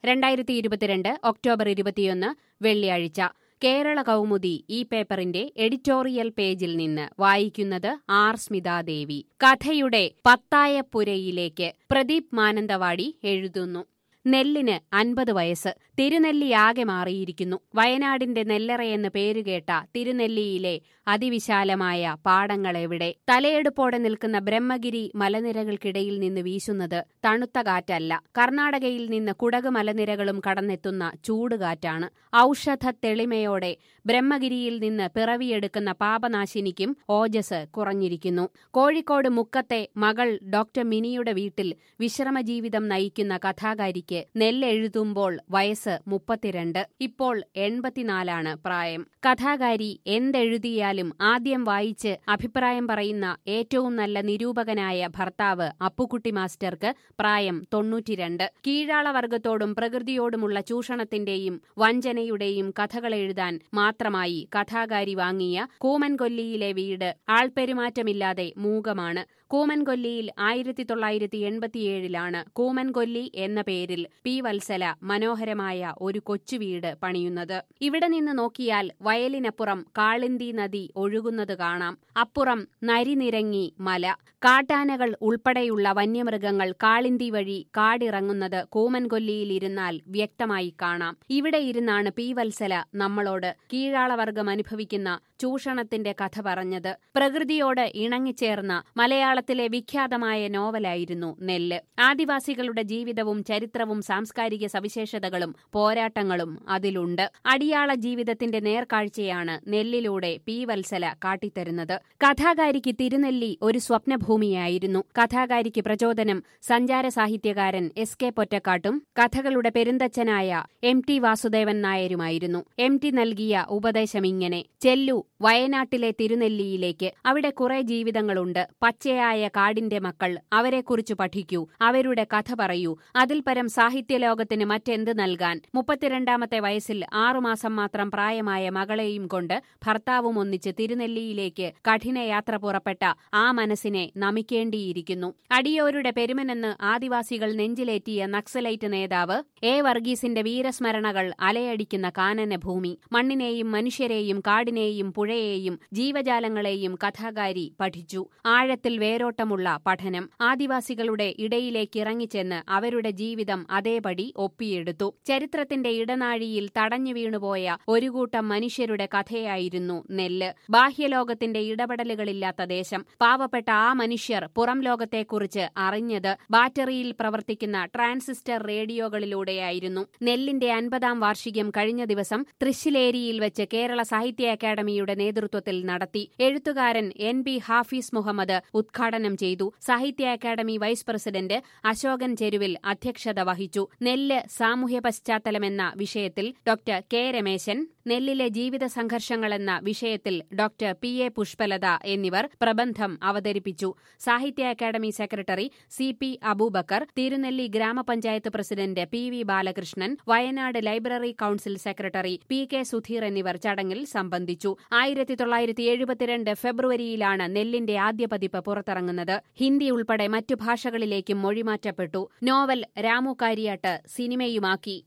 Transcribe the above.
രണ്ടായിരത്തി ഇരുപത്തിരണ്ട് ഒക്ടോബർ ഇരുപത്തിയൊന്ന് വെള്ളിയാഴ്ച കേരള കൗമുദി ഈ പേപ്പറിന്റെ എഡിറ്റോറിയൽ പേജിൽ നിന്ന് വായിക്കുന്നത് ആർ സ്മിതാദേവി കഥയുടെ പത്തായപ്പുരയിലേക്ക് പ്രദീപ് മാനന്തവാടി എഴുതുന്നു നെല്ലിന് അൻപത് വയസ്സ് തിരുനെല്ലിയാകെ മാറിയിരിക്കുന്നു വയനാടിന്റെ നെല്ലറയെന്ന് പേരുകേട്ട തിരുനെല്ലിയിലെ അതിവിശാലമായ പാടങ്ങളെവിടെ തലയെടുപ്പോടെ നിൽക്കുന്ന ബ്രഹ്മഗിരി മലനിരകൾക്കിടയിൽ നിന്ന് വീശുന്നത് തണുത്ത കാറ്റല്ല കർണാടകയിൽ നിന്ന് കുടക് മലനിരകളും കടന്നെത്തുന്ന ചൂടുകാറ്റാണ് ഔഷധ തെളിമയോടെ ബ്രഹ്മഗിരിയിൽ നിന്ന് പിറവിയെടുക്കുന്ന പാപനാശിനിക്കും ഓജസ് കുറഞ്ഞിരിക്കുന്നു കോഴിക്കോട് മുക്കത്തെ മകൾ ഡോക്ടർ മിനിയുടെ വീട്ടിൽ വിശ്രമജീവിതം നയിക്കുന്ന കഥാകാരിക്ക് നെല്ലെഴുതുമ്പോൾ വയസ്സ് മുപ്പത്തിരണ്ട് ഇപ്പോൾ എൺപത്തിനാലാണ് പ്രായം കഥാകാരി എന്തെഴുതിയാലും ആദ്യം വായിച്ച് അഭിപ്രായം പറയുന്ന ഏറ്റവും നല്ല നിരൂപകനായ ഭർത്താവ് അപ്പുക്കുട്ടി മാസ്റ്റർക്ക് പ്രായം തൊണ്ണൂറ്റിരണ്ട് കീഴാളവർഗത്തോടും പ്രകൃതിയോടുമുള്ള ചൂഷണത്തിന്റെയും വഞ്ചനയുടെയും കഥകൾ എഴുതാൻ മാത്രമായി കഥാകാരി വാങ്ങിയ കൂമൻകൊല്ലിയിലെ വീട് ആൾപ്പെരുമാറ്റമില്ലാതെ മൂകമാണ് കൂമൻകൊല്ലിയിൽ ആയിരത്തി തൊള്ളായിരത്തി എൺപത്തിയേഴിലാണ് കൂമൻകൊല്ലി എന്ന പേരിൽ പി വത്സല മനോഹരമായ ഒരു കൊച്ചു വീട് പണിയുന്നത് ഇവിടെ നിന്ന് നോക്കിയാൽ വയലിനപ്പുറം കാളിന്തി നദി ഒഴുകുന്നത് കാണാം അപ്പുറം നരിനിരങ്ങി മല കാട്ടാനകൾ ഉൾപ്പെടെയുള്ള വന്യമൃഗങ്ങൾ കാളിന്തി വഴി കാടിറങ്ങുന്നത് കൂമൻകൊല്ലിയിലിരുന്നാൽ വ്യക്തമായി കാണാം ഇവിടെ ഇരുന്നാണ് പി വത്സല നമ്മളോട് കീഴാളവർഗം അനുഭവിക്കുന്ന ചൂഷണത്തിന്റെ കഥ പറഞ്ഞത് പ്രകൃതിയോട് ഇണങ്ങിച്ചേർന്ന മലയാളത്തിലെ വിഖ്യാതമായ നോവലായിരുന്നു നെല്ല് ആദിവാസികളുടെ ജീവിതവും ചരിത്രവും സാംസ്കാരിക സവിശേഷതകളും പോരാട്ടങ്ങളും അതിലുണ്ട് അടിയാള ജീവിതത്തിന്റെ നേർക്കാഴ്ചയാണ് നെല്ലിലൂടെ പി വത്സല കാട്ടിത്തരുന്നത് കഥാകാരിക്ക് തിരുനെല്ലി ഒരു സ്വപ്നഭൂമിയായിരുന്നു കഥാകാരിക്ക് പ്രചോദനം സഞ്ചാര സാഹിത്യകാരൻ എസ് കെ പൊറ്റക്കാട്ടും കഥകളുടെ പെരുന്തച്ഛനായ എം ടി വാസുദേവൻ നായരുമായിരുന്നു എം ടി നൽകിയ ഉപദേശമിങ്ങനെ ചെല്ലു വയനാട്ടിലെ തിരുനെല്ലിയിലേക്ക് അവിടെ കുറെ ജീവിതങ്ങളുണ്ട് പച്ചയായ കാടിന്റെ മക്കൾ അവരെക്കുറിച്ച് പഠിക്കൂ അവരുടെ കഥ പറയൂ അതിൽ പരം സാഹിത്യലോകത്തിന് മറ്റെന്ത് നൽകാൻ മുപ്പത്തിരണ്ടാമത്തെ വയസ്സിൽ ആറുമാസം മാത്രം പ്രായമായ മകളെയും കൊണ്ട് ഭർത്താവും ഒന്നിച്ച് തിരുനെല്ലിയിലേക്ക് കഠിനയാത്ര പുറപ്പെട്ട ആ മനസ്സിനെ നമിക്കേണ്ടിയിരിക്കുന്നു അടിയോരുടെ പെരുമനെന്ന് ആദിവാസികൾ നെഞ്ചിലേറ്റിയ നക്സലൈറ്റ് നേതാവ് എ വർഗീസിന്റെ വീരസ്മരണകൾ അലയടിക്കുന്ന കാനന ഭൂമി മണ്ണിനെയും മനുഷ്യരെയും കാടിനെയും പുഴയെയും ജീവജാലങ്ങളെയും കഥാകാരി പഠിച്ചു ആഴത്തിൽ വേരോട്ടമുള്ള പഠനം ആദിവാസികളുടെ ഇടയിലേക്ക് ഇറങ്ങിച്ചെന്ന് അവരുടെ ജീവിതം അതേപടി ഒപ്പിയെടുത്തു ചരിത്രത്തിന്റെ ഇടനാഴിയിൽ തടഞ്ഞു വീണുപോയ ഒരു കൂട്ടം മനുഷ്യരുടെ കഥയായിരുന്നു നെല്ല് ബാഹ്യലോകത്തിന്റെ ഇടപെടലുകളില്ലാത്ത ദേശം പാവപ്പെട്ട ആ മനുഷ്യർ പുറം ലോകത്തെക്കുറിച്ച് അറിഞ്ഞത് ബാറ്ററിയിൽ പ്രവർത്തിക്കുന്ന ട്രാൻസിസ്റ്റർ റേഡിയോകളിലൂടെയായിരുന്നു നെല്ലിന്റെ അൻപതാം വാർഷികം കഴിഞ്ഞ ദിവസം തൃശ്ശിലേരിയിൽ വെച്ച് കേരള സാഹിത്യ അക്കാദമിയുടെ നേതൃത്വത്തിൽ നടത്തി എഴുത്തുകാരൻ എൻ ബി ഹാഫീസ് മുഹമ്മദ് ഉദ്ഘാടനം ചെയ്തു സാഹിത്യ academy vice president Ashokan Cheruvil അധ്യക്ഷത വഹിച്ചു നെല്ല് സാമൂഹ്യ പശ്ചാത്തലമെന്ന വിഷയത്തിൽ ഡോക്ടർ കെ രമേശൻ നെല്ലിലെ ജീവിത സംഘർഷങ്ങളെന്ന വിഷയത്തിൽ ഡോക്ടർ പി എ പുഷ്പലത എന്നിവർ പ്രബന്ധം അവതരിപ്പിച്ചു സാഹിത്യ academy secretary C P Aboobacker Thirunelli ഗ്രാമപഞ്ചായത്ത് president P V Balakrishnan Wayanad library council secretary P K Sudheer എന്നിവർ ചടങ്ങിൽ സംബന്ധിച്ചു ആയിരത്തി തൊള്ളായിരത്തി എഴുപത്തിരണ്ട് ഫെബ്രുവരിയിലാണ് നെല്ലിന്റെ ആദ്യ പതിപ്പ് പുറത്തിറങ്ങുന്നത് ഹിന്ദി ഉൾപ്പെടെ മറ്റു ഭാഷകളിലേക്കും മൊഴിമാറ്റപ്പെട്ടു നോവൽ രാമു കാര്യാട്ട് സിനിമയുമാക്കി